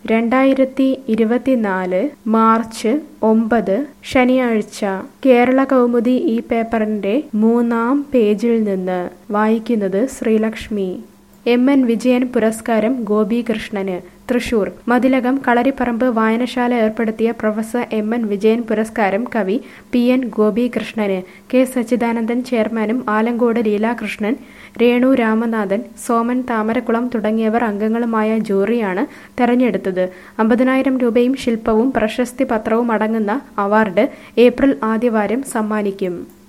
രണ്ടായിരത്തി ഇരുപത്തിനാല് മാർച്ച് ഒമ്പത് ശനിയാഴ്ച കേരള കൗമുദി ഈ പേപ്പറിന്റെ മൂന്നാം പേജിൽ നിന്ന് വായിക്കുന്നത് ശ്രീലക്ഷ്മി എം എൻ വിജയൻ പുരസ്കാരം ഗോപീകൃഷ്ണന് തൃശൂർ മതിലകം കളരിപ്പറമ്പ് വായനശാല ഏർപ്പെടുത്തിയ പ്രൊഫസർ എം എൻ വിജയൻ പുരസ്കാരം കവി പി എൻ ഗോപീകൃഷ്ണന് കെ സച്ചിദാനന്ദൻ ചെയർമാനും ആലങ്കോട് ലീലാകൃഷ്ണൻ രേണു രാമനാഥൻ സോമൻ താമരക്കുളം തുടങ്ങിയവർ അംഗങ്ങളുമായ ജൂറിയാണ് തെരഞ്ഞെടുത്തത് അമ്പതിനായിരം രൂപയും ശില്പവും പ്രശസ്തി പത്രവും അടങ്ങുന്ന അവാർഡ് ഏപ്രിൽ ആദ്യവാരം സമ്മാനിക്കും